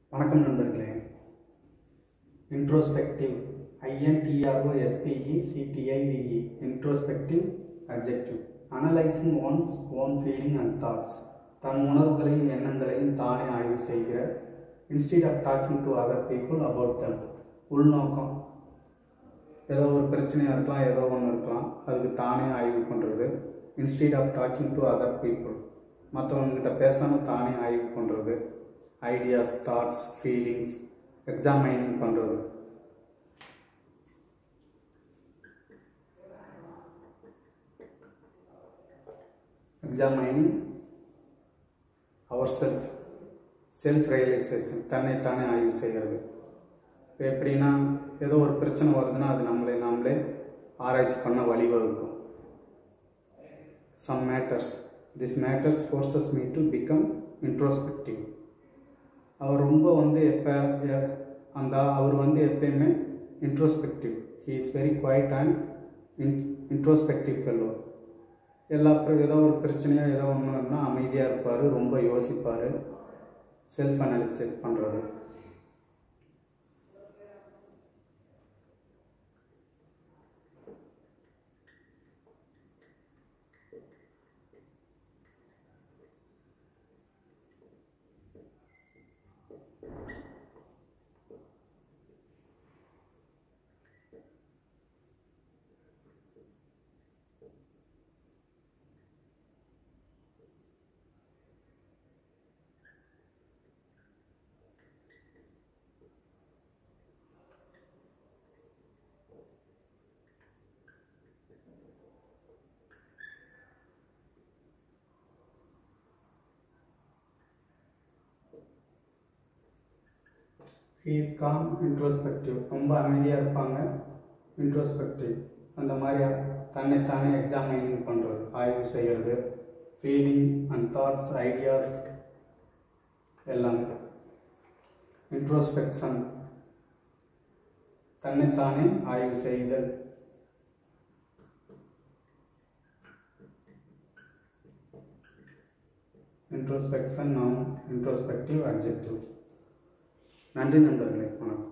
வணக்கம் நண்பர்களே introspective I N T R O S P E C T I V E introspective objective analysing one's own feeling and thoughts தன் உணர்வுகளையும் எண்ணங்களையும் தானே ஆய்வு செய்கிற instead of talking to other people about them உள்நோக்கம் ஏதோ ஒரு பிரச்சனையாக இருக்கலாம் ஏதோ ஒன்று இருக்கலாம் அதுக்கு தானே ஆய்வு பண்ணுறது instead of talking to other people மற்றவங்ககிட்ட பேசாமல் தானே ஆய்வு பண்ணுறது ஐடியாஸ் தாட்ஸ் ஃபீலிங்ஸ் எக்ஸாமைனிங் பண்ணுறது examining our self self realisation தன்னைத்தானே ஆய்வு செய்கிறது இப்போ எப்படின்னா ஏதோ ஒரு பிரச்சனை வருதுன்னா அது நம்மளே நாமளே ஆராய்ச்சி பண்ண வழிவகுக்கும் some matters this matters forces me to become introspective அவர் ரொம்ப வந்து எப்போ அந்த அவர் வந்து எப்பயுமே introspective he is very quiet and in introspective fellow எல்லா பிர- ஏதோ ஒரு பிரச்சனையோ ஏதோ ஒன்றுனா அமைதியாக இருப்பார் ரொம்ப யோசிப்பார் செல்ஃப் அனாலிசிஸ் பண்ணுறது ஹீ இஸ் காம் இன்ட்ரோஸ்பெக்டிவ் ரொம்ப அமைதியாக இருப்பாங்க இன்ட்ரோஸ்பெக்டிவ் அந்த மாதிரி தன்னைத்தானே எக்ஸாமைனிங் பண்ணுறது ஆய்வு செய்கிறது ஃபீலிங் அண்ட் தாட்ஸ் ஐடியாஸ் எல்லாமே இன்ட்ரோஸ்பெக்ஷன் தன்னைத்தானே ஆய்வு செய்தல் இன்ட்ரோஸ்பெக்ஷன் நாம் இன்ட்ரோஸ்பெக்டிவ் அப்ஜெக்டிவ் நன்றி நண்பர்களே வணக்கம்